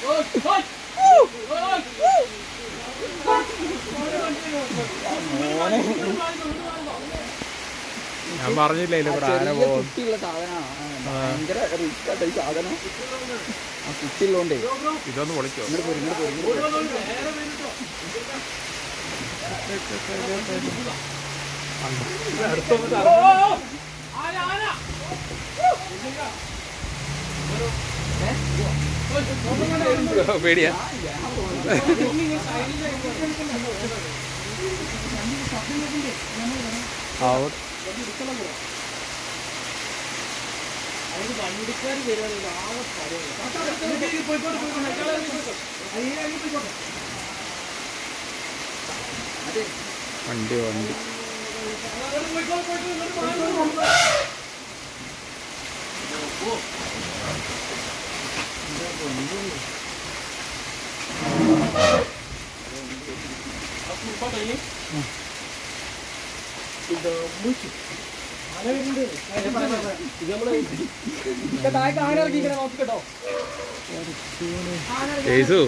ഞാൻ പറഞ്ഞില്ല ഇതിൽ കൂടെ ആന ചെറിയ പോകും കുട്ടിയുള്ള സാധനമാണ് ഭയങ്കര റിസ്ക് ആയിട്ട് ഈ സാധനം ആ കുട്ടിയുള്ളോണ്ടേ ഇതൊന്ന് പൊളിക്കോ ഇങ്ങോട്ട് പോരും ഇങ്ങോട്ട് പോരും ഇങ്ങോട്ട് പോരും പേടിയാ അവിടെ വണ്ടി വണ്ടി ജയ്സു